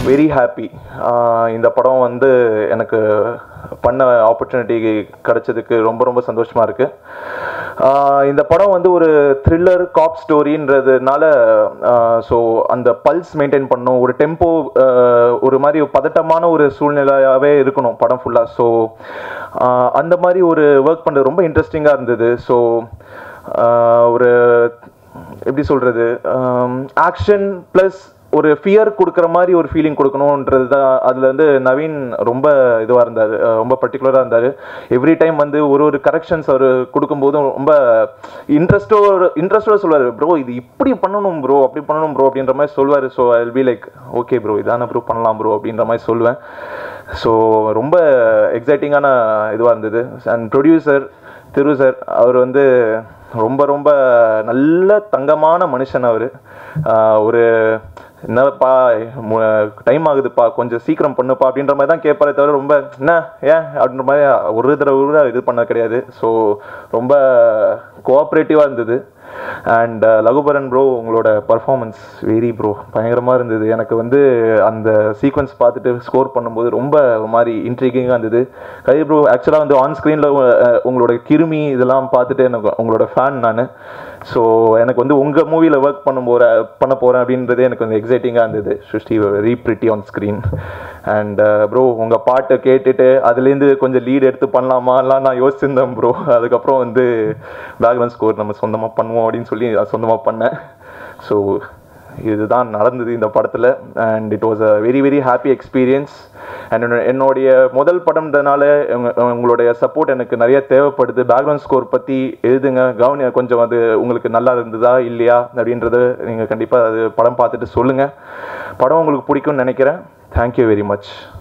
very happy இந்த படம் வந்து எனக்கு பண்ண ஆப்பர்ச்சுனிட்டி கிடைச்சதுக்கு ரொம்ப ரொம்ப சந்தோஷமாக இருக்குது இந்த படம் வந்து ஒரு த்ரில்லர் காப் ஸ்டோரின்றதுனால ஸோ அந்த பல்ஸ் மெயின்டைன் பண்ணும் ஒரு டெம்போ ஒரு மாதிரி பதட்டமான ஒரு சூழ்நிலையாகவே இருக்கணும் படம் ஃபுல்லாக ஸோ அந்த மாதிரி ஒரு ஒர்க் பண்ணுறது ரொம்ப இன்ட்ரெஸ்டிங்காக இருந்தது ஸோ ஒரு எப்படி சொல்கிறது ஆக்ஷன் ப்ளஸ் ஒரு ஃபியர் கொடுக்குற மாதிரி ஒரு ஃபீலிங் கொடுக்கணுன்றது தான் அதில் வந்து நவீன் ரொம்ப இதுவாக இருந்தார் ரொம்ப பர்டிகுலராக இருந்தார் எவ்ரி டைம் வந்து ஒரு ஒரு கரெக்ஷன்ஸ் அவர் கொடுக்கும்போதும் ரொம்ப இன்ட்ரெஸ்டோ இன்ட்ரெஸ்டோட சொல்லுவார் ப்ரோ இது இப்படி பண்ணணும் ப்ரோ அப்படி பண்ணணும் ப்ரோ அப்படின்ற மாதிரி சொல்லுவார் so I will be like okay bro இதான ப்ரோ பண்ணலாம் ப்ரோ அப்படின்ற மாதிரி சொல்லுவேன் ஸோ ரொம்ப எக்ஸைட்டிங்கான இதுவாக இருந்தது அண்ட் ப்ரொடியூசர் திரு சார் அவர் வந்து ரொம்ப ரொம்ப நல்ல தங்கமான மனுஷன் அவர் ஒரு என்னப்பா டைம் ஆகுதுப்பா கொஞ்சம் சீக்கிரம் பண்ணுப்பா அப்படின்ற மாதிரி தான் கேட்பாரே தவிர ரொம்ப என்ன ஏன் அப்படின்ற மாதிரி ஒரு தடவை கூட இது பண்ண கிடையாது ஸோ ரொம்ப கோஆப்ரேட்டிவாக இருந்தது அண்ட் லகுபரன் ப்ரோ உங்களோட பர்ஃபார்மன்ஸ் வெரி ப்ரோ பயங்கரமாக இருந்தது எனக்கு வந்து அந்த சீக்வன்ஸ் பார்த்துட்டு ஸ்கோர் பண்ணும்போது ரொம்ப ஒரு மாதிரி இன்ட்ரீகிங்காக இருந்தது கை ப்ரோ ஆக்சுவலாக வந்து ஆன் ஸ்க்ரீனில் உங்களோட கிருமி இதெல்லாம் பார்த்துட்டு எனக்கு உங்களோட ஃபேன் நான் ஸோ எனக்கு வந்து உங்கள் மூவியில் ஒர்க் பண்ண போகிற பண்ண போகிறேன் அப்படின்றது எனக்கு வந்து எக்ஸைட்டிங்காக இருந்தது Sushti very pretty on screen and bro உங்கள் பாட்டை கேட்டுட்டு அதுலேருந்து கொஞ்சம் லீட் எடுத்து பண்ணலாமாலாம் நான் யோசிச்சிருந்தேன் ப்ரோ அதுக்கப்புறம் வந்து பேக்ரவுண்ட் ஸ்கோர் நம்ம சொந்தமாக பண்ணுவோம் அப்படின்னு சொல்லி சொந்தமாக பண்ணேன் ஸோ இதுதான் நடந்தது இந்த படத்தில் and it was a very very happy experience and என்னுடைய முதல் படம்ன்றனால உங்களுடைய சப்போர்ட் எனக்கு நிறைய தேவைப்படுது பேக்ரவுண்ட் ஸ்கோர் பற்றி எழுதுங்க கவனி கொஞ்சம் அது உங்களுக்கு நல்லா இருந்ததா இல்லையா அப்படின்றத நீங்கள் கண்டிப்பாக அது படம் பார்த்துட்டு சொல்லுங்கள் படம் உங்களுக்கு பிடிக்கும்னு நினைக்கிறேன் தேங்க்யூ வெரி மச்